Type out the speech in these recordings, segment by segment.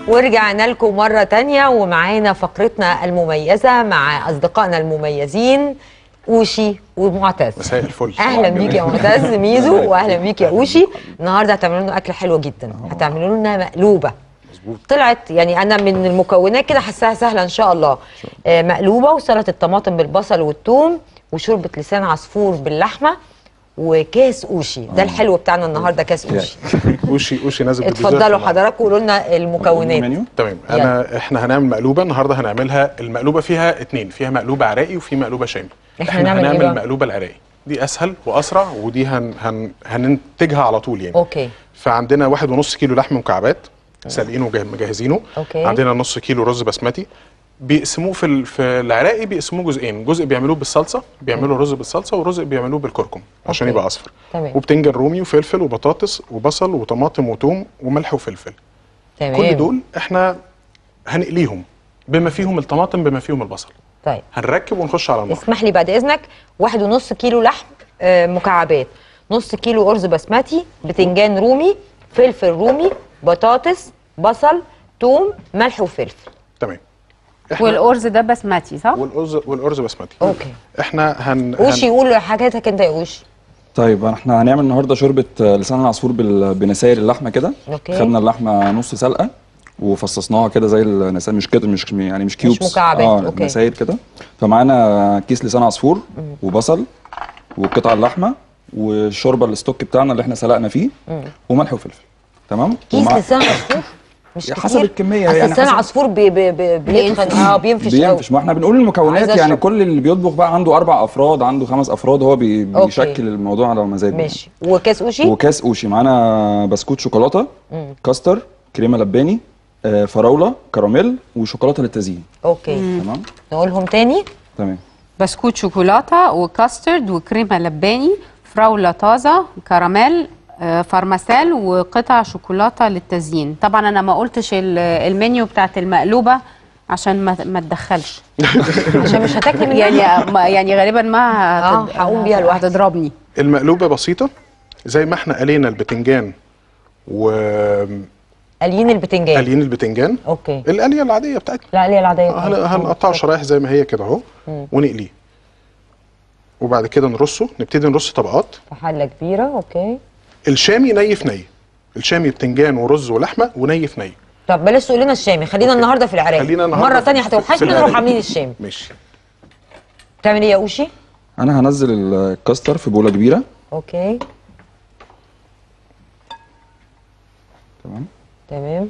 ورجعنا لكم مرة تانية ومعانا فقرتنا المميزة مع أصدقائنا المميزين أوشي ومعتز مساء الفل أهلا بيك يا معتز ميزو وأهلا بيك يا أوشي النهاردة هتعملوا لنا أكلة حلوة جدا هتعملوا لنا مقلوبة مظبوط طلعت يعني أنا من المكونات كده حاساها سهلة إن شاء الله آه، مقلوبة وسلطة الطماطم بالبصل والثوم وشوربة لسان عصفور باللحمة وكاس أوشي ده الحلو بتاعنا النهاردة كاس أوشي اوشي اوشي نازل بالديزرت اتفضلوا النهاردة. حضراتكم قولوا لنا المكونات المنيو تمام انا احنا هنعمل مقلوبه النهارده هنعملها المقلوبه فيها اتنين فيها مقلوبه عراقي وفي مقلوبه شامي إحنا هنعمل إيه هنعمل بقى؟ المقلوبه العراقي دي اسهل واسرع ودي هن هن هننتجها على طول يعني أوكي فعندنا واحد ونص كيلو لحم مكعبات سالقينه ومجهزينه أوكي. عندنا نص كيلو رز بسمتي بيقسموه في ال- في العراقي بيقسموه جزئين جزء بيعملوه بالصلصه بيعملوا رز بالصلصه وجزء بيعملوه بالكركم عشان أوكي. يبقى اصفر تمام. وبتنجان رومي وفلفل وبطاطس وبصل وطماطم وتوم وملح وفلفل تمام كل دول احنا هنقليهم بما فيهم الطماطم بما فيهم البصل طيب هنركب ونخش على النار اسمح لي بعد اذنك واحد ونص كيلو لحم آه، مكعبات نص كيلو ارز بسمتي بتنجان رومي فلفل رومي بطاطس بصل توم ملح وفلفل تمام احنا والارز ده بسمتي صح؟ والارز والارز بسمتي اوكي احنا هن اوشي هن قول حاجاتك انت يا اوشي طيب احنا هنعمل النهارده شوربه آه، لسان العصفور بال- بنساير اللحمه كده أوكي. خدنا اللحمه نص سلقه وفصصناها كده زي النساير مش كده مش يعني مش كيوبس مكعبات، اه أوكي. نساير كده فمعانا كيس لسان عصفور وبصل وقطع اللحمه والشوربه الستوك بتاعنا اللي احنا سلقنا فيه وملح وفلفل تمام كيس ومع- لسان عصفور مش حسب كتير؟ الكمية أصل يعني لسان حسب- عصفور بي بي بي بيتخن اه بينفش قوي بينفش ما احنا بنقول المكونات عايزة يعني أشرب. كل اللي بيطبخ بقى عنده اربع افراد عنده خمس افراد هو بي أوكي. بيشكل الموضوع على مزاجه ماشي وكاس اوشي وكاس اوشي معانا بسكوت شوكولاته كاستر كريمه لباني آه، فراوله كراميل وشوكولاته للتزيين اوكي تمام نقولهم تاني تمام بسكوت شوكولاته وكاسترد وكريمه لباني فراوله طازه كراميل آه، فارماسيل وقطع شوكولاته للتزيين طبعا انا ما قلتش ال- المنيو بتاعت المقلوبه عشان ما ما تدخلش عشان مش هتاكلي منها يعني ما يعني غالبا ما آه، هتد- هقوم بيها لوحدي. هتضربني المقلوبه بسيطه زي ما احنا قلينا البتنجان وقليين قليين البتنجان البتنجان اوكي القليه العاديه بتاعتنا لا ليه العاديه هن- هنقطعه شرايح زي ما هي كده اهو ونقليه وبعد كده نرصه نبتدي نرص طبقات في حله كبيره اوكي الشامي ني في ني الشامي بتنجان ورز ولحمه وني في ني طب بلاش تقول لنا الشامي خلينا أوكي. النهارده في العراقي خلينا النهاردة مره في- ثانيه في هتوحشنا العراقي. نروح عاملين الشامي ماشي تعمل ايه يا اوشي انا هنزل الكاستر في بوله كبيره اوكي تمام تمام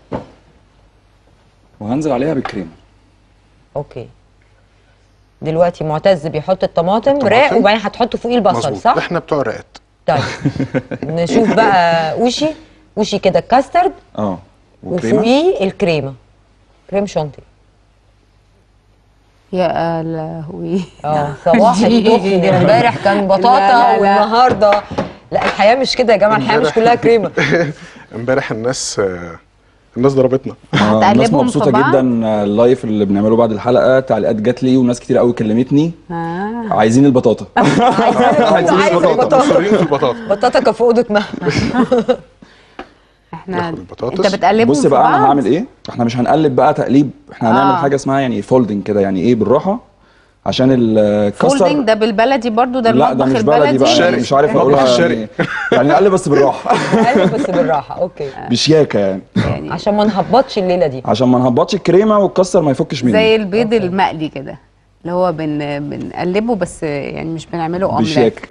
وهنزل عليها بالكريمه اوكي دلوقتي معتز بيحط الطماطم الطماطم. راق وبعدين هتحط فوقيه البصل مظبوط صح احنا بتوع الرقات طيب نشوف بقى اوشي اوشي كده الكاسترد اه وكريمه وفوقيه الكريمه كريم شانتي يا لهوي اه صباح الطخ دي امبارح كان بطاطا لا، لا. والنهارده لا الحياه مش كده يا جماعه الحياه مش امبارح- كلها كريمه امبارح الناس آه، الناس ضربتنا آه، الناس هتقلبهم في مبسوطه بعض؟ جدا آه، اللايف اللي بنعمله بعد الحلقه تعليقات جات لي وناس كتير قوي كلمتني آه. عايزين البطاطا عايزين مصرين في البطاطا البطاطا بطاطا كان في اوضه مها احنا ناخد البطاطس. انت بتقلبهم بص في بقى انا بعض؟ هعمل ايه احنا مش هنقلب بقى تقليب احنا هنعمل آه. حاجه اسمها يعني فولدنج كده يعني ايه بالراحه عشان الكاستر فولدنج ده بالبلدي برضو ده لا ده المطبخ مش بلدي بقى الشرقي. يعني مش عارف المطبخ اقولها الشرقي. يعني, يعني نقلب بس بالراحه ايوه بس بالراحه اوكي بشياكه يعني يعني عشان ما نهبطش الليله دي عشان ما نهبطش الكريمه والكاستر ما يفكش مني زي البيض المقلي كده اللي هو بن بنقلبه بس يعني مش بنعمله اومليت بشياكه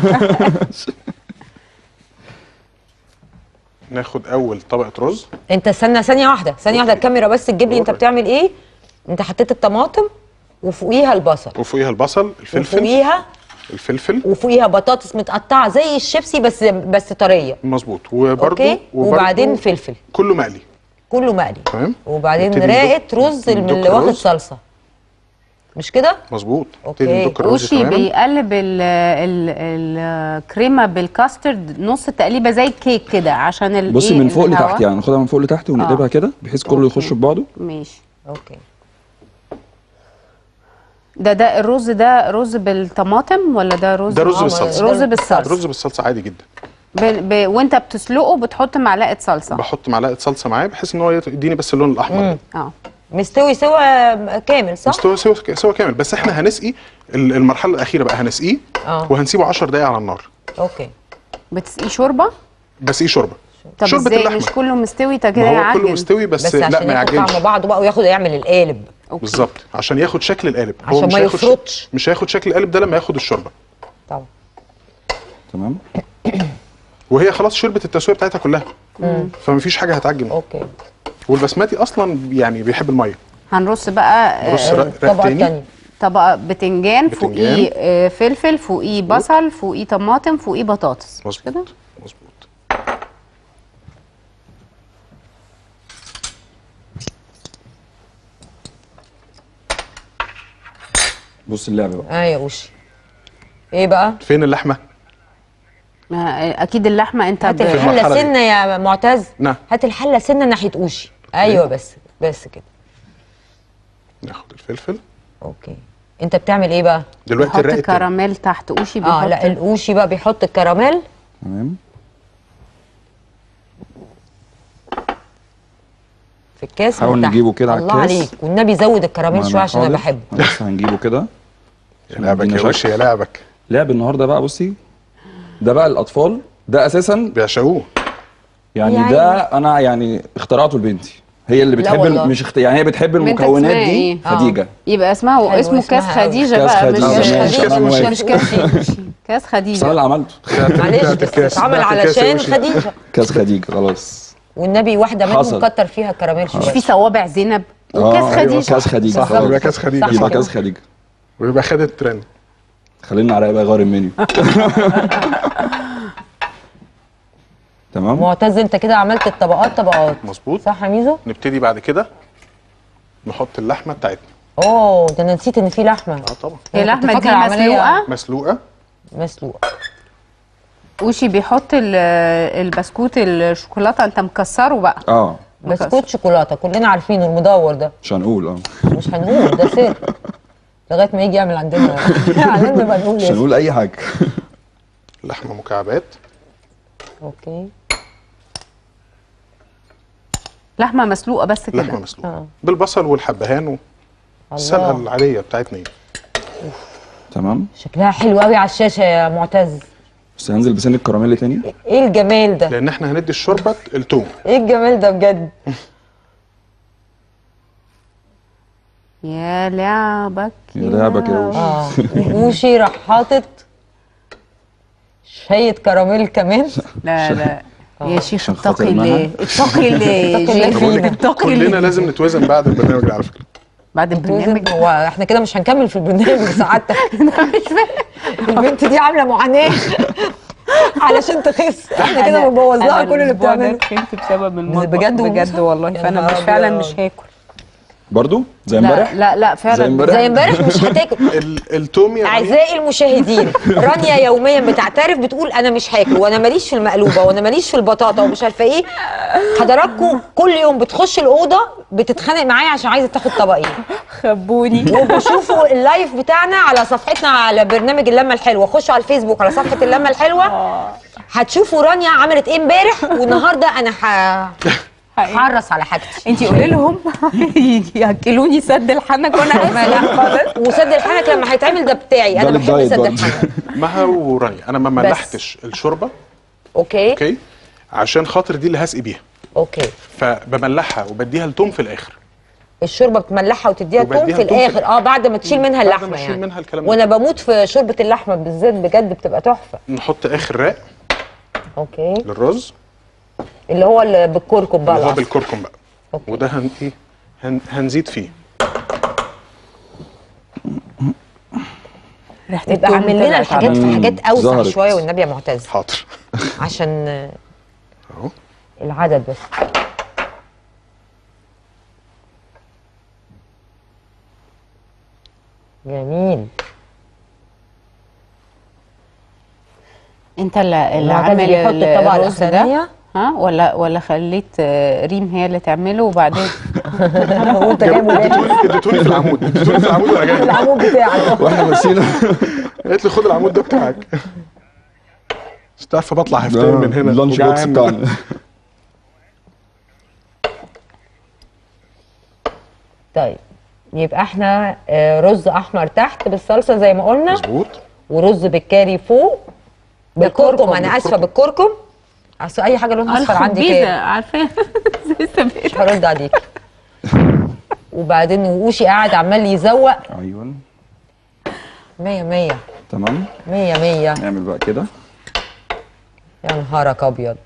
ناخد اول طبقه رز انت استنى ثانيه واحده ثانيه واحده الكاميرا بس تجيب لي انت بتعمل ايه انت حطيت الطماطم وفوقيها البصل وفوقيها البصل الفلفل وفوقيها الفلفل وفوقيها بطاطس متقطعه زي الشيبسي بس بس طريه مظبوط وبرده اوكي وبعدين فلفل كله مقلي كله مقلي تمام وبعدين نبتدي راقه ندق- رز ندق اللي واخد الرز. صلصه مش كده مظبوط أوكي. نبتدي ندق الرز وشي تماما بيقلب ال- ال- الكريمه بالكاسترد نص تقليبه زي الكيك كده عشان ال بصي إيه من فوق الهوا. لتحت يعني ناخدها من فوق لتحت ونقلبها كده بحيث كله يخش في بعضه ماشي اوكي ده ده الرز ده رز بالطماطم ولا ده رز ده رز آه، بالصلصه رز بالصلصه رز بالصلصه عادي جدا ب... ب... وانت بتسلقه بتحط معلقه صلصه بحط معلقه صلصه معاه بحيث ان هو يديني بس اللون الاحمر اه مستوي سوا كامل صح؟ مستوى سوا سوا كامل بس احنا هنسقي ال- المرحله الاخيره بقى هنسقيه اه. وهنسيبه 10 دقايق على النار اوكي بتسقيه شوربه بس ايه شوربه طب شوربه ازاي اللحمه مش كله مستوي تا كده ما هو كله يعجن مستوي بس, بس لا عشان ما ياخد يعجنش طعم بعضه بقى وياخد يعمل القالب أوكي. بالظبط عشان ياخد شكل القالب عشان مش ما هياخد ش- يفرطش. مش هياخد شكل القالب ده لما ياخد الشوربه طبعا تمام وهي خلاص شربت التسويه بتاعتها كلها فمفيش حاجه هتعجن اوكي والبسماتي اصلا يعني بيحب الميه هنرص بقى رص آه، رق- رق الطبقه تاني الثانيه طبقه بتنجان فوقيه بتنجان. آه، فلفل فوقيه بصل فوقيه طماطم فوقيه بطاطس مش كده مظبوط مظبوط بص اللعبه بقى اه يا اوشي ايه بقى؟ فين اللحمه آه، اكيد اللحمه انت هات ب... المرحلة الحله دي. سنه يا معتز نعم. هات الحله سنه ناحيه اوشي ايوه بس بس كده ناخد الفلفل اوكي انت بتعمل ايه بقى؟ دلوقتي بيحط الرق التاني كراميل تحت اوشي بيحط اه لا الاوشي بقى بيحط الكراميل تمام في الكاس حاول من تحت. نجيبه كده على الله الكاس. عليك والنبي زود الكراميل شويه عشان انا حاضر. بحبه بس هنجيبه كده يا لعبك ادينا يا شكل. وش يا لعبك لعب النهارده بقى بصي ده بقى الاطفال ده اساسا بيعشقوه يعني يعني- ده انا يعني اخترعته لبنتي هي اللي لا بتحب والله. ال- مش اخت... يعني هي بتحب بنتك المكونات اسمها دي إيه؟ خديجه يبقى اسمها حلوة اسمه كاس اسمها أوي. خديجه كاس بقى مش خديجة. ماشي، مش أنا موافق. مش كاس أوشي. كاس بس انا خديجه اللي عملته معلش بتاعت بس الكاس، اتعمل بتاعت الكاس يا علشان وشي. خديجه كاس خديجه خلاص والنبي واحده منهم حصل. كتر فيها كراميل مش شويه في صوابع زينب وكاس آه، خديجه أيوة، كاس خديجه صح، خلاص. يبقى كاس خديجة. صح يبقى كده. كاس خديجه ويبقى خد الترند خلينا على بقى غير المنيو تمام معتز انت كده عملت الطبقات طبقات مظبوط صح يا ميزو؟ نبتدي بعد كده نحط اللحمه بتاعتنا اوه ده انا نسيت ان في لحمه اه طبعا هي أنا كنت اللحمه دي فاكرة العملية مسلوقه مسلوقه مسلوقه وشي بيحط ال- البسكوت الشوكولاته انت مكسره بقى اه بسكوت شوكولاته كلنا عارفينه المدور ده مش هنقول اه مش هنقول ده سر لغايه ما يجي يعمل عندنا اعلان نبقى نقول مش اسم. هنقول اي حاجه لحمه مكعبات اوكي لحمه مسلوقه بس لحمه كده مسلوقه آه. بالبصل والحبهان والسلقه الله العاديه بتاعتنا تمام شكلها حلو قوي على الشاشه يا معتز بس هنزل بسن الكراميل تاني ايه الجمال ده لان احنا هندي الشوربه التوم ايه الجمال ده بجد يا لعبك يا لعبك يا وش اه وشي راح حاطط شويه كراميل كمان لا لا يا شيخ عشان خاطر اتقي الله مها. اتقي الله اتقي الله جيف، فينا. اتقي كلنا الله لازم نتوازن بعد البرنامج ده على فكره بعد البرنامج هو احنا كده مش هنكمل في البرنامج سعادتك البنت دي عامله معاناه علشان تخس احنا كده أنا- بنبوظ لها أنا كل اللي الأسبوع ده بتعمله تخنت بسبب المطبخ بجد بجد والله يا فانا نهار مش فعلا أبيض. مش هاكل برضو زي لا امبارح لا لا زي فعلا امبارح. زي امبارح مش هتاكل ال- التوم يا رانيا اعزائي المشاهدين رانيا يوميا بتعترف بتقول انا مش هاكل وانا ماليش في المقلوبه وانا ماليش في البطاطا ومش عارفه ايه حضراتكم كل يوم بتخش الاوضه بتتخانق معايا عشان عايزه تاخد طبقين خبوني وبشوفوا اللايف بتاعنا على صفحتنا على برنامج اللمه الحلوه خشوا على الفيسبوك على صفحه اللمه الحلوه هتشوفوا رانيا عملت ايه امبارح والنهارده انا ه- هحرص على حاجتي انت قولي لهم ياكلوني سد الحنك وانا ما لا وسد الحنك لما هيتعمل ده بتاعي ده انا بحب للدايت سد برضه. الحنك مها ورانيا انا ما بس. ملحتش الشوربه اوكي اوكي عشان خاطر دي اللي هسقي بيها اوكي فبملحها وبديها التوم في الاخر الشوربه بتملحها وتديها توم وبديها في توم في الاخر اه بعد ما تشيل منها بعد ما اللحمه تشيل يعني منها الكلام ده. وانا بموت في شوربه اللحمه بالذات بجد بتبقى تحفه نحط اخر راق اوكي للرز اللي هو اللي بالكركم بقى اللي هو العصر. بالكركم بقى أوكي. وده هن ايه هن هنزيد فيه ريحه يبقى التوم عامل لنا طلعت الحاجات على- في حاجات اوسع ظهرت. شويه والنبي يا معتز حاضر عشان آه، اهو العدد بس جميل انت اللي, اللي معتز عامل بيحط الطبقه الرز ده الاخرانيه ها ولا ولا خليت آه، ريم هي اللي تعمله وبعدين وانت جايبه ليه؟ اديتوني اديتوني في العمود اديتوني في العمود وانا جاي العمود بتاعك واحنا ماشيين قالت لي خد العمود ده بتاعك انت عارفه بطلع هفتان من هنا اللانش بوكس وجعان. بتاعنا طيب يبقى احنا آه، رز احمر تحت بالصلصه زي ما قلنا مظبوط ورز بالكاري فوق بالكركم انا اسفه بالكركم اصل اي حاجه لونها اصفر عندي الخبيزه كده عارفاها زي سمير. مش هرد عليك وبعدين وقوشي قاعد عمال يزوق ايوه مية مية تمام مية مية نعمل بقى كده يا نهارك ابيض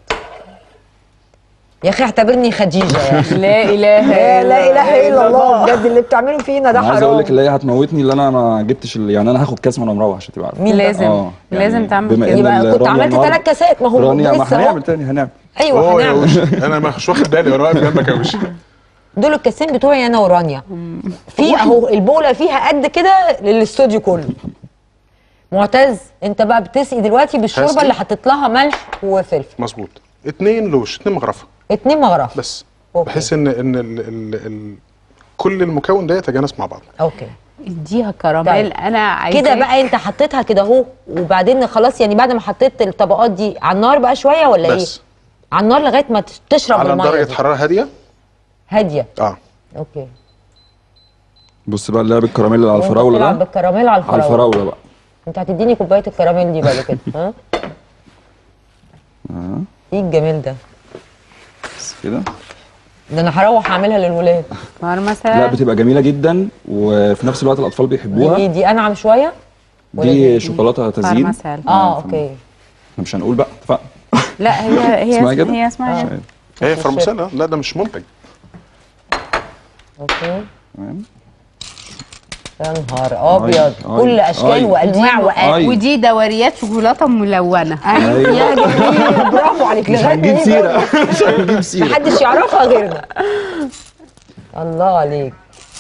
يا اخي اعتبرني خديجه يا اخي لا اله لا لا اله الا الله بجد اللي بتعمله فينا ده انا عايز اقول حرام لك اللي هي هتموتني اللي انا ما جبتش ال- يعني انا هاخد كاس وانا مروح عشان تبقى عارف مين ده؟ لازم اه يعني لازم تعمل بما كده إن يبقى ال- كنت رانيا عملت النهاردة- ثلاث كاسات ما هو رانيا ما لسه أهو. هنعمل تاني هنعمل ايوه اوه يا هنعمل وش انا مش واخد بالي وانا واقف جنبك يا وش دول الكاسين بتوعي انا ورانيا في اهو البوله فيها قد كده للاستوديو كله معتز انت بقى بتسقي دلوقتي بالشوربه هسقي. اللي حطيت لها ملح وفلفل مظبوط اتنين لوش اتنين مغرفه اتنين مغرف بس أوكي. بحيث ان ان ال ال ال كل المكون ده يتجانس مع بعض اوكي اديها كراميل طيب. انا عايزه كده بقى انت حطيتها كده اهو وبعدين خلاص يعني بعد ما حطيت الطبقات دي على النار بقى شويه ولا بس ايه على النار لغايه ما تشرب على الميه درجه دي. حراره هاديه هاديه اه اوكي بص بقى اللعب الكراميل اللي على وانت الفراوله بتلعب ده بالكراميل على على الفراوله الفراوله بقى انت هتديني كوبايه الكراميل دي بعد كده ها ايه الجمال ده بس كده ده انا هروح اعملها للولاد نهار لا مثلا بتبقى جميله جدا وفي نفس الوقت الاطفال دي, بيحبوها دي انعم شويه ولا دي شوكولاته تزيين بارمسال. اه فم- اوكي احنا مش هنقول بقى اتفقنا لا هي هي اسمها كده؟ هي اسمها آه. كده. هي فرمسانه لا ده مش منتج اوكي تمام يا نهار ابيض أي، كل أي، اشكال أي. وانواع دي- وأ- أي. ودي دوريات شوكولاته ملونه ايوه يا جميل برافو عليك مش لغاية هنجيب إيه سيره مش هنجيب سيره محدش يعرفها غيرنا الله عليك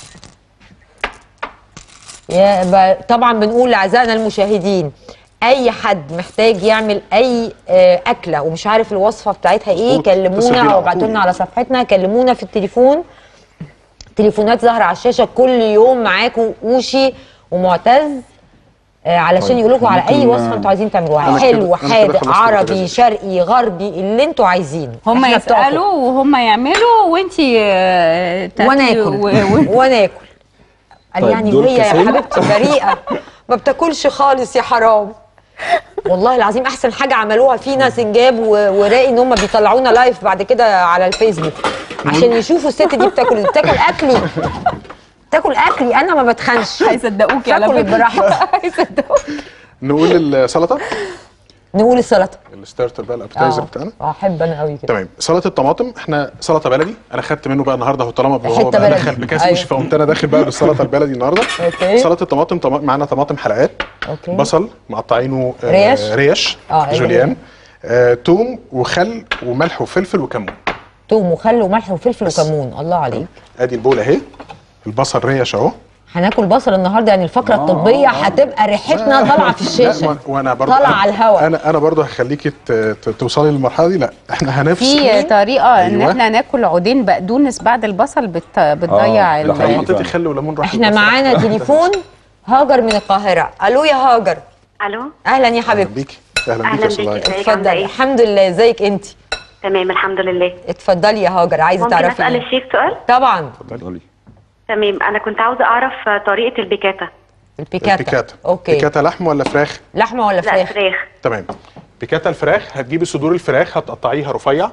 يا ب... طبعا بنقول لاعزائنا المشاهدين اي حد محتاج يعمل اي آه، اكله ومش عارف الوصفه بتاعتها ايه مظبوط. اتصل كلمونا بينا او على ابعتوا طول. لنا على صفحتنا كلمونا في التليفون تليفونات ظاهره على الشاشه كل يوم معاكم اوشي ومعتز آه علشان طيب، يقولوا لكم على اي ممكن- وصفه انتوا عايزين تعملوها أنا كده- حلو أنا كده حادق خلصت عربي البوتاجاز. شرقي غربي اللي انتوا عايزينه هم إحنا بتوعكم. يسالوا وهم يعملوا وانتي آه، تاكلي وانا اكل و- و- وانا اكل قال طيب، يعني دول وهي يا كاسين؟ حبيبتي بريئه ما بتاكلش خالص يا حرام والله العظيم احسن حاجه عملوها فينا سنجاب و- وراقي ان هم بيطلعونا لايف بعد كده على الفيسبوك عشان يشوفوا الست دي بتاكل بتاكل اكلي تاكل اكلي انا ما بتخنش هيصدقوكي على تاكل فكره براحتك هيصدقوكي نقول السلطه نقول السلطه الستارتر بقى الابتايزر اه بتاعنا آه، احب انا قوي كده تمام سلطه الطماطم احنا سلطه بلدي انا خدت منه بقى النهارده هو طالما هو حتة بقى بلدي. دخل بكاس أيوة. وش فقمت انا داخل بقى بالسلطه البلدي النهارده أوكي. سلطه الطماطم طما- معانا طماطم حلقات أوكي. بصل مقطعينه آه، ريش؟ ريش آه، أيوة. جوليان آه، توم وخل وملح وفلفل وكمون توم وخل وملح وفلفل بس. وكمون الله عليك ادي البوله اهي البصل ريش اهو هناكل بصل النهارده يعني الفقره آه، الطبيه آه. هتبقى ريحتنا طالعه في لا الشاشه وأنا- وانا برضو طالعه أنا- على الهواء انا انا برضو هخليكي ت- ت- توصلي للمرحله دي لا احنا هنفصل في طريقه ان أيوة. احنا ناكل عودين بقدونس بعد البصل بت... بتضيع آه، ال- ده حقيقي. حطيتي خل وليمون راح احنا البصل. معانا تليفون هاجر من القاهره الو يا هاجر الو اهلا يا اهلا حبيبتي بيكي اهلا أهلاً بيكي يا بيكي. صلاح ازيك عاملة اتفضلي ايه؟ الحمد لله ازيك انت تمام الحمد لله اتفضلي يا هاجر عايزه ممكن تعرفي اسال ايه الشيف سؤال طبعا اتفضلي تمام انا كنت عاوزه اعرف طريقه البيكاتا البيكاتا البيكاتا اوكي بيكاتا لحم ولا فراخ لحمه ولا لا فراخ فراخ تمام بيكاتا الفراخ هتجيبي صدور الفراخ هتقطعيها رفيع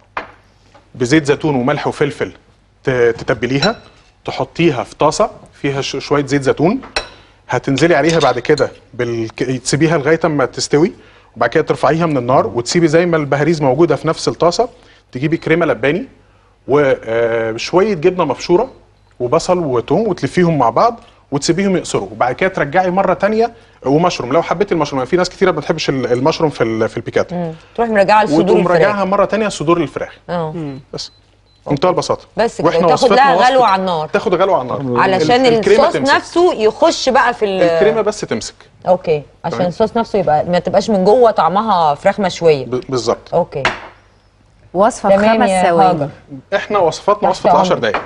بزيت زيتون وملح وفلفل ت- تتبليها تحطيها في طاسه فيها ش- شويه زيت زيتون هتنزلي عليها بعد كده بالك... تسيبيها لغايه اما تستوي وبعد كده ترفعيها من النار وتسيبي زي ما البهاريز موجوده في نفس الطاسه تجيبي كريمه لباني وشويه جبنه مبشوره وبصل وتوم وتلفيهم مع بعض وتسيبيهم يقصروا وبعد كده ترجعي مره تانية ومشروم لو حبيتي المشروم يعني في ناس كتيره ما بتحبش ال- المشروم في ال- في البيكاتا تروح مرجعه لصدور وتقوم الفراخ راجعها مره تانية صدور الفراخ اه بس منتهى البساطه بس كده، واحنا وتاخد وصفتنا لها وصفة- غلوة على النار. تاخد غلوه على النار علشان ال- الكريمة الصوص تمسك. نفسه يخش بقى في ال- الكريمه بس تمسك اوكي عشان تمام. الصوص نفسه يبقى ما تبقاش من جوه طعمها فراخ مشويه ب- بالظبط اوكي وصفه في تمام خمس يا ثواني هاجر احنا وصفاتنا تحت وصفه 10 أمرك. دقائق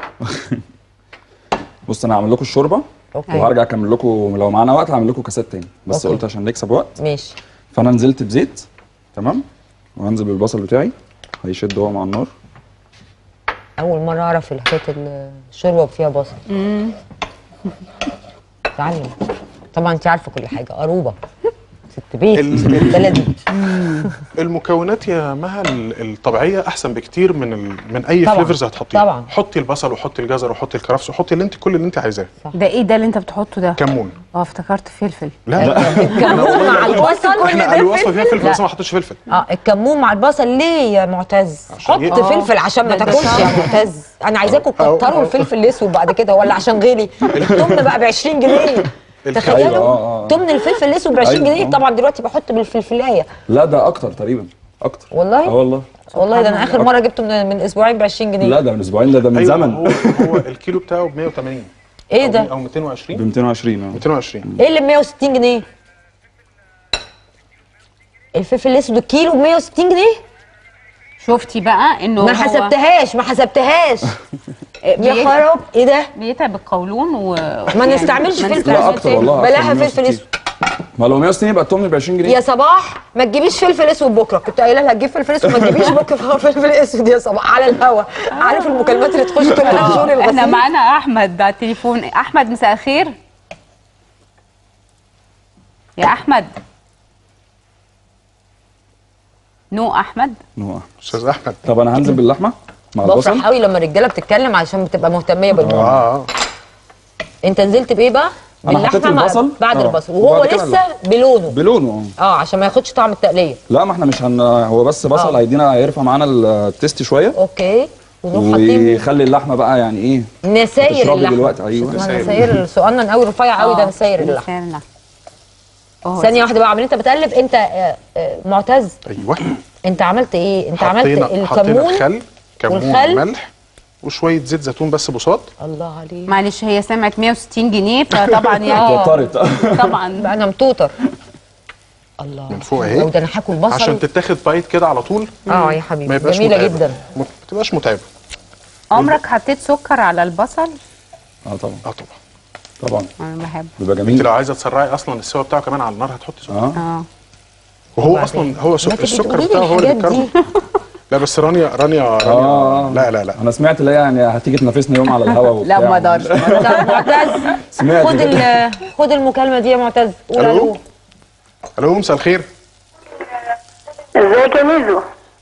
بص انا هعمل لكم الشوربه اوكي وهرجع اكمل لكم لو معانا وقت هعمل لكم كاسات تاني بس أوكي. قلت عشان نكسب وقت ماشي فانا نزلت بزيت تمام وهنزل بالبصل بتاعي هيشد هو مع النار اول مره اعرف حكايه الشوربه فيها بصل تعلم طبعا انت عارفه كل حاجه قروبه ست بيت ال- ست بلدي المكونات يا مها ال- الطبيعيه احسن بكتير من ال... من اي طبعاً. فليفرز هتحطيها طبعاً. حطي البصل وحطي الجزر وحطي الكرفس وحطي اللي انت كل اللي انت عايزاه ده ايه ده اللي انت بتحطه ده كمون اه افتكرت فلفل لا لا الكمون مع البصل احنا الوصفه فيها فلفل لا. بس ما حطيتش فلفل اه الكمون مع البصل ليه يا معتز عشان حط ي- فلفل عشان ما ده- ده تاكلش يا صح. معتز انا عايزاكم أو- تكتروا أو- الفلفل الاسود بعد كده ولا عشان غالي التمن بقى ب 20 جنيه أيوة، آه، تخيلوا آه. تمن الفلفل الاسود ب 20 أيوة، جنيه آه. طبعا دلوقتي بحط بالفلفلايه لا ده اكتر تقريبا اكتر والله؟ اه والله والله ده انا اخر مره جبته من, من اسبوعين ب 20 جنيه لا ده من اسبوعين ده ده من ايوه زمن هو هو الكيلو بتاعه ب 180 ايه أو- ده او ب 220 220 اه 220 ايه اللي ب 160 جنيه الفلفل الاسود الكيلو ب 160 جنيه شفتي بقى انه ما هو حسبتهاش ما حسبتهاش يا بي- خراب ايه ده بيتعب القولون و ما نستعملش ما فلفل نستعملش لا اكتر أسود. والله بلاها أكتر من فلفل 160. اسود ما لو 160 يبقى التمن ب 20 جنيه يا صباح ما تجيبيش فلفل اسود بكره كنت قايله لها تجيب فلفل اسود ما تجيبيش بكره فلفل اسود يا صباح على الهوا عارف المكالمات اللي تخش كل الشغل احنا الغسيل معانا احمد على التليفون احمد مساء الخير يا احمد نو احمد نوع. استاذ احمد طب انا هنزل باللحمه مع البصل بفرح قوي لما الرجاله بتتكلم عشان بتبقى مهتميه اه بالموضوع اه انت نزلت بايه بقى أنا حطيت باللحمة مع- البصل. بعد آه. البصل وهو وبعد كده لسه بلونه بلونه اه اه عشان ما ياخدش طعم التقليه لا ما احنا مش هن هو بس بصل آه. هيدينا هيرفع معانا التيست شويه اوكي ونروح حاطين ويخلي اللحمه بقى يعني ايه نساير تشربي اللحمه دلوقتي ايوه اسمها نساير الصغنن قوي رفيع قوي ده آه، نساير اللحمه نساير اللحمة. أوه، ثانيه واحده بقى عمال انت بتقلب انت آه، آه، معتز ايوه انت عملت ايه انت عملت حطينا حطينا الكمون الخل كمون والخل. وملح وشويه زيت زيتون بس بساط الله عليك معلش هي سمعت 160 جنيه فطبعا يعني اتوترت طبعا بقى انا مطوطر الله من فوق لو اهي ده انا هاكل بصل عشان تتاخد بايت كده على طول اه يا ما حبيبي يبقاش جميله متعبة. جدا ما تبقاش متعبه عمرك حطيت سكر على البصل اه طبعا اه طبعا طبعا انا بحب بيبقى انت جميل لو عايزه تسرعي اصلا السوا بتاعه كمان على النار هتحطي سكر اه اه وهو وبعدين؟ اصلا هو سك... ما تبقي السكر تقولي لي بتاعه هو اللي الحاجات دي. بيتكرر لا بس رانيا رانيا رانيا اه لا لا لا انا سمعت اللي هي يعني هتيجي تنافسني يوم على الهوا لا وبتاع. ما اقدرش طب معتز سمعت خد كده. ال- خد المكالمه دي يا معتز قول ألو؟ الو الو مساء الخير ازيك يا ميزو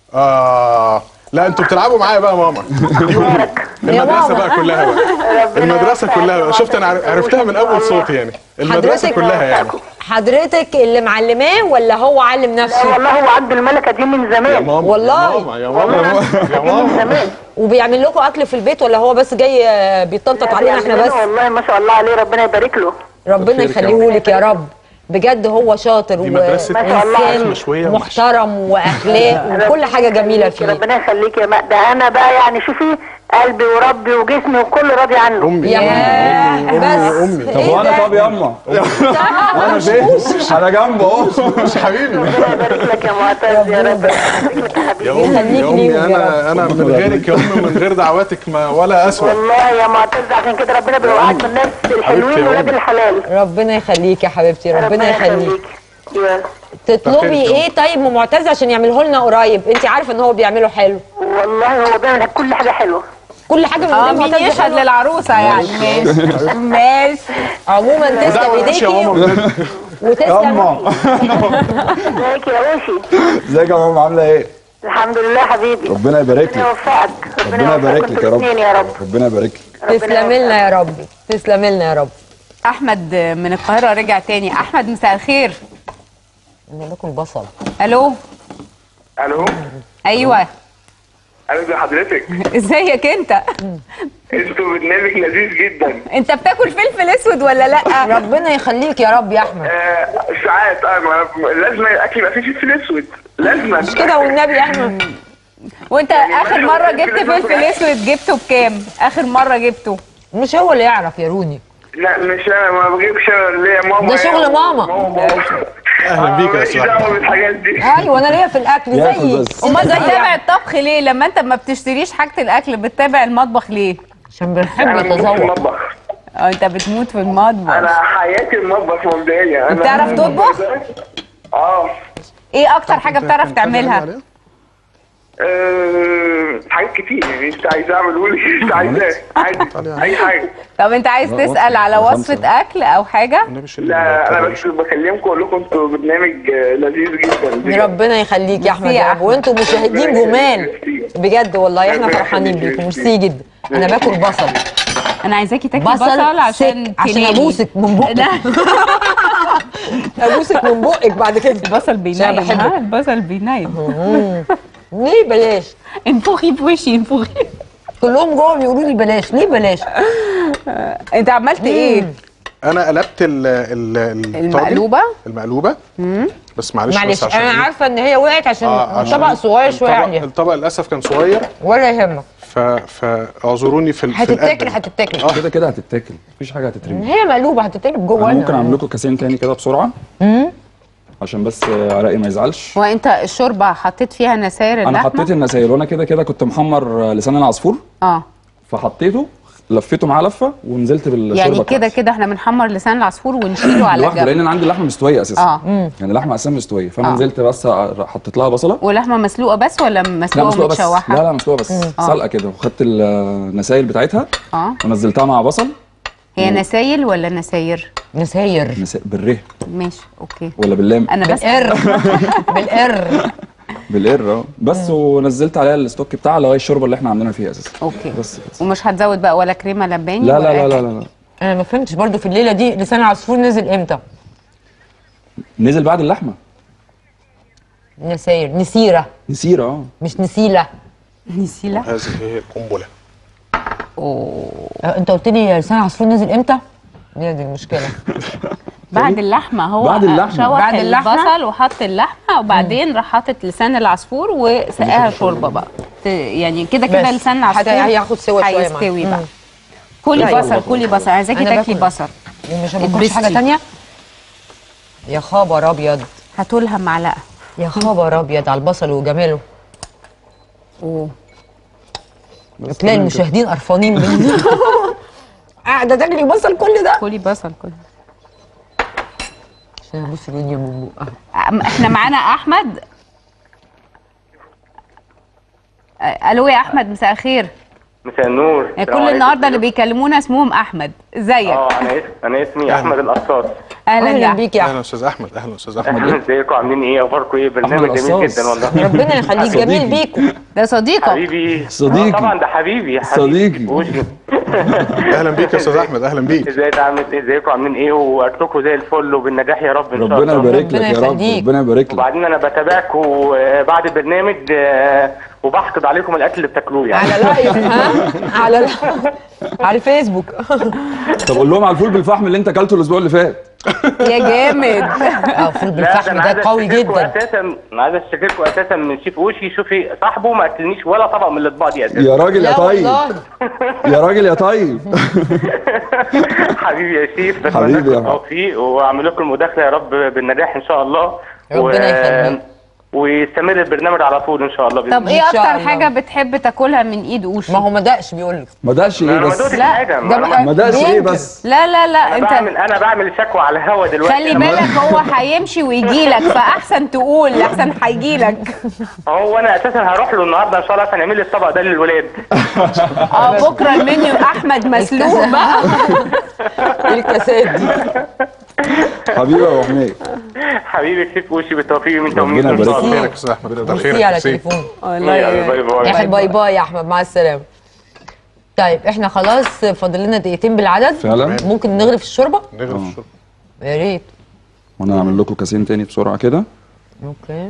اه لا انتوا بتلعبوا معايا بقى يا ماما المدرسه ماما. بقى كلها بقى المدرسه كلها بقى. شفت انا عر- عرفتها من اول صوتي يعني المدرسه حضرتك- كلها يعني حضرتك اللي معلماه ولا هو علم لا نفسه والله هو عنده الملكه دي من يا زمان ماما والله. يا ماما يا ماما يا من ماما زمان وبيعمل لكم اكل في البيت ولا هو بس جاي آه، بيطنطط علينا احنا بس والله ما شاء الله عليه ربنا يبارك له ربنا خيرك يا يخليه لك يا رب بجد هو شاطر دي مدرسة ما شاء الله وإنسان أكل شوية ومحشي. محترم واخلاق وكل حاجه جميله فيه ربنا يخليك يا ما ده انا بقى يعني شوفي قلبي وربي وجسمي وكله راضي عنه امي يا امي بس امي طب إيه وانا ده؟ طب ياما انا انا مش فين انا جنبه اهو مش حبيبي ربنا يبارك لك يا معتز يا رب يبارك لك يا حبيبي يا امي يخليك يا امي ليهم يا انا انا من غيرك يا امي ومن غير دعواتك ما ولا اسوء والله يا معتز عشان كده ربنا بيوعدنا من الناس الحلوين يا ولاد أم. الحلال ربنا يخليك يا حبيبتي ربنا يخليك يلا. تطلبي بخير يا ايه طيب من معتز عشان يعمله لنا قريب انت عارفه ان هو بيعمله حلو والله هو بيعمل كل حاجه حلوه كل حاجه من اه ايدين مين معتز يشهد حلوة. للعروسه يعني ماشي ماشي عموما تسلم لا وحش يا ايديكي ماما بجد. وتسلم ياما ازيك يا وشي ازيك يا ماما عامله ايه الحمد لله حبيبي ربنا يبارك ربنا لك يوفقك ربنا يبارك لك يا رب الاثنين يا رب ربنا يبارك لك ربنا تسلمي لنا يا رب تسلمي لنا يا رب احمد من القاهره رجع تاني احمد مساء الخير انا باكل بصل الو الو ايوه اهلا بحضرتك ازيك انت انتوا برنامج لذيذ جدا انت بتاكل فلفل اسود ولا لا ربنا يخليك يا رب يا احمد آه ساعات اه ما- لازم الاكل يبقى فيه فلفل اسود لازم مش كده والنبي يا احمد وانت اخر مره جبت فلفل اسود جبته بكام اخر مره جبته مش هو اللي يعرف يا روني لا مش انا ما بجيبش انا اللي هي ماما ده شغل هي ماما. ماما أهلا بيك يا ماليش أستاذ دعوه بالحاجات دي ايوه انا ليا في الاكل ياكل زيك بس. امال زيي بتتابع يعني. الطبخ ليه لما انت ما بتشتريش حاجه الاكل بتتابع المطبخ ليه عشان بنحب انا بموت في نتذوق المطبخ اه انت بتموت في المطبخ انا حياتي المطبخ مبدئيا انا بتعرف تطبخ؟ اه ايه اكتر حاجه بتعرف تعملها أه حاجات كتير يعني انت عايز اعمل قولي انت عايزاه عادي اي حاجه طب انت عايز لا، تسال على خمسة. وصفه اكل او حاجه النبي شيل لا انا التابلت. بس بكلمكم اقول لكم انتوا برنامج آه، لذيذ جدا بجد. ربنا يخليك يا احمد ميرسي يا يا رب أحمد. وانتم مشاهدين جمال بجد والله احنا ربنا فرحانين يخليك. بيكم ميرسي جدا انا باكل بصل انا عايزاكي تاكلي بصل, بصل, عشان سك عشان تنامي. ابوسك من بقك لا ابوسك من بقك بعد كده البصل بينايم بحبك. ها البصل بينايم ليه بلاش انفخي في وشي انفخي كلهم جوه بيقولوا لي بلاش ليه بلاش انت عملت ايه انا قلبت ال ال ال- المقلوبه المقلوبه بس معلش معلش بس عشان انا إيه؟ عارفه ان هي وقعت عشان آه، عشان الطبق صغير شويه الطبق- عليها الطبق للاسف كان صغير ولا يهمك ف فاعذروني في ال- في هتتاكل القلب. هتتاكل كده كده هتتاكل مفيش حاجه هتترمي هي مقلوبه هتتقلب جوه انا ممكن اعمل لكم كاسين تاني كده بسرعه عشان بس عراقي ما يزعلش وانت الشوربه حطيت فيها نساير انا اللحمه حطيت النساير وانا كده كده كنت محمر لسان العصفور اه فحطيته لفيته معاه لفه ونزلت بالشوربه يعني كده بتاعتي. كده احنا بنحمر لسان العصفور ونشيله على لوحده لان جنب انا عندي اللحمه مستويه اساسا اه يعني اللحمه اساسا مستويه فانا آه. نزلت بس حطيت لها بصله ولحمه مسلوقه بس ولا لا مسلوقه مسلوقه بس ومتشوحه لا لا مسلوقه بس سلقه كده وخدت النسايل بتاعتها اه ونزلتها مع بصل هي نسايل ولا نساير نساير نسا... بالره ماشي اوكي ولا باللام انا بس بالقر بالقر بالقر اه بس ونزلت عليها الستوك بتاعها لغايه الشوربه اللي احنا عاملينها فيها اساسا اوكي بس كده ومش هتزود بقى ولا كريمه لباني لا ولا لا أي لا لا حاجة؟ لا, لا. انا ما فهمتش برضو في الليله دي لسان العصفور نزل امتى نزل بعد اللحمه نساير نسيره نسيره اه مش نسيله نسيله هذه هي القنبله أه، انت قلت لي لسان العصفور نزل امتى هي دي المشكله بعد اللحمه هو بعد اللحمة. شوح بعد اللحمة؟ البصل وحط اللحمه وبعدين راح حاطط لسان العصفور وسقاها شوربه بقى ت- يعني كده كده بس. لسان العصفور حتى هياخد سوا شوية معاه. هيستوي بقى مم. كلي طيب. بصل كلي بصل عايزاكي أنا تاكلي باكل. بصل ومش هبقى حاجه اتبسطي. تانية يا خبر ابيض هاتولها معلقه يا خبر ابيض على البصل وجماله اوه بس تلاقي تمام كده. المشاهدين قرفانين مني قاعده تاكلي بصل كل ده كلي بصل كلي عشان ابص الدنيا من بقها أم- احنا معانا احمد أ- الو يا احمد مساء الخير مساء النور يعني السلام كل عليكم. النهارده اللي بيكلمونا اسمهم احمد ازيك اه انا اسم انا اسمي احمد القصاص اهلا يا اهلا أحمد. بيك يا اهلا احمد استاذ احمد اهلا استاذ أحمد احمد إيه؟ ازيكم عاملين ايه اخباركم ايه برنامج أحمد جميل القصاص. جدا والله ربنا يخليك صديقي. جميل بيكم ده صديقك حبيبي صديقي. آه طبعا ده حبيبي حبيبي صديقي. بوشي. اهلا بيك يا استاذ احمد اهلا بيك ازيك عامل ايه ازيكم عاملين ايه واكلكم زي الفل وبالنجاح يا رب ان شاء ربنا الله يبارك لك ربنا يا رب يخليك. ربنا يبارك لك وبعدين انا بتابعكم آه، بعد البرنامج آه، وبحقد عليكم الاكل اللي بتاكلوه يعني على لايف ها على ال- على الفيسبوك طب قول لهم على الفول بالفحم اللي انت اكلته الاسبوع اللي فات يا جامد اه فول لا بالفحم انا عايز ده قوي أشتكيكوا جدا اساسا انا عايز اشتكيكوا اساسا من شيف اوشي شوفي صاحبه ما اكلنيش ولا طبق من الاطباق دي اساسا يا راجل يا لا طيب والله يا راجل يا طيب حبيبي يا شيف حبيبي بتمنى يا لكم التوفيق واعمل لكم المداخله يا رب بالنجاح ان شاء الله ربنا يخليك. ويستمر البرنامج على طول ان شاء الله بإذن طب ايه إن شاء اكتر الله. حاجه بتحب تاكلها من ايد اوشي ما هو ما دقش بيقول لك ما دقش ايه انا ما بس دوتش لا، حاجه ده ما أنا بقى- ما دقش ايه بينكر. بس لا لا لا انا انت بعمل انا بعمل شكوى على الهوا دلوقتي خلي أنا بالك هو هيمشي ويجي لك فاحسن تقول احسن هيجي لك هو انا اساسا هروح له النهارده ان شاء الله عشان يعمل لي الطبق ده للولاد اه بكره المنيو احمد مسلوق بقى ايه الكاسات دي حبيبي يا ابو حميد حبيبي شيف اوشي بالتوفيق من ربنا توميس ان يبارك شاء لك. الله خيرك يا استاذ احمد ده ميرسي خيرك على ميرسي. التليفون يلا، باي باي يا احمد باي باي يا احمد مع السلامه طيب احنا خلاص فاضل لنا دقيقتين بالعدد فعلا ممكن نغرف الشوربه نغرف الشرب يا ريت وانا هعمل لكم كاسين تاني بسرعه كده اوكي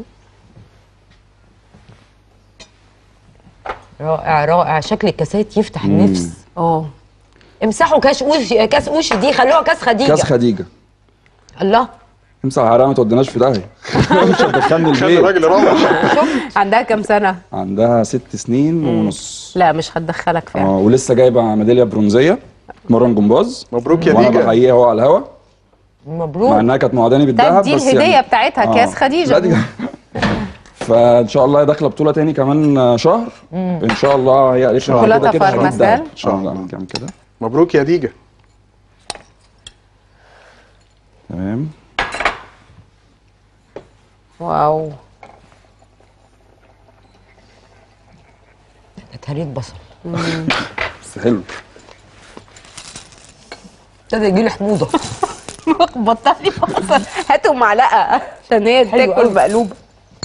رائع رائع شكل الكاسات يفتح النفس اه امسحوا كاس اوشي كاس اوشي دي خلوها كاس خديجه كاس خديجه الله امسح حرام ما توديناش في داهيه مش هتدخلني خلي البيت الراجل يروح عندها كام سنه عندها ست سنين ونص لا مش هتدخلك فعلا اه ولسه جايبه ميداليه برونزيه تمرن جمباز مبروك يا وانا ديجا بحييها اهو على الهوا مع مبروك انها كانت معداني طيب بالذهب دي بس الهديه يعني بتاعتها آه. كاس لا خديجه دي فان شاء الله هي داخله بطوله تاني كمان شهر ان شاء الله هي قالت لي بعد شوكولاتة كده كده هجيب فارماسيل. دهب. إن شاء اه الله. لا كام كده مبروك يا ديجا تمام واو اتهريت بصل بس حلو ابتدى يجي لي حموضه بطلي بصل هاتوا معلقه عشان هي حلو تاكل أوي. مقلوبه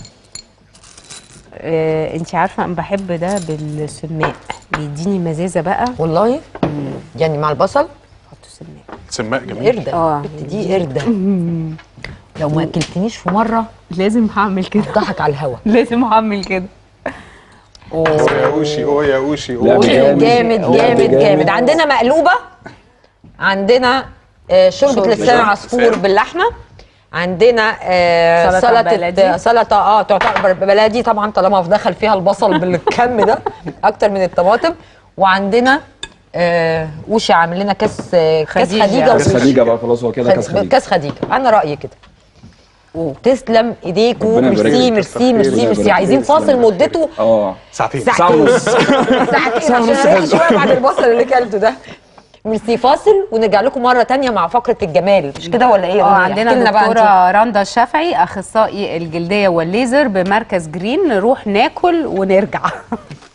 آه، انت عارفه انا بحب ده بالسماق بيديني مزازه بقى والله يعني مع البصل حطوا سماق سماء جميل قرده آه. البت دي قرده لو ما اكلتنيش في مره لازم هعمل كده ضحك على الهوا لازم هعمل كده اوه يا اوشي اوه يا اوشي لا، اوه جامد. جامد جامد، جامد جامد. جامد عندنا مقلوبه عندنا آه، شوربه شوربة لسان لسان. عصفور باللحمه عندنا آه، سلطة سلطه بلدي. سلطه اه تعتبر بلدي طبعا طالما دخل فيها البصل بالكم ده اكتر من الطماطم وعندنا آه، وشي عامل لنا كاس آه، كاس خديجة. خديجه كاس ووشي. خديجه بقى خلاص هو كده كاس خديجه كاس خديجه انا رايي كده تسلم ايديكم ربنا يبارك ميرسي لك. ميرسي ميرسي ربنا ميرسي يبارك عايزين لك. فاصل مدته اه ساعتين ساعة ساعتين ونص. ساعتين ساعة عشان ونص اريح حلو. شويه بعد البصل اللي كلته ده ميرسي فاصل ونرجع لكم مره تانية مع فقره الجمال مش كده ولا ايه اه عندنا احكي لنا بقى انتوا. دكتوره رندا الشافعي اخصائي الجلديه والليزر بمركز جرين نروح ناكل ونرجع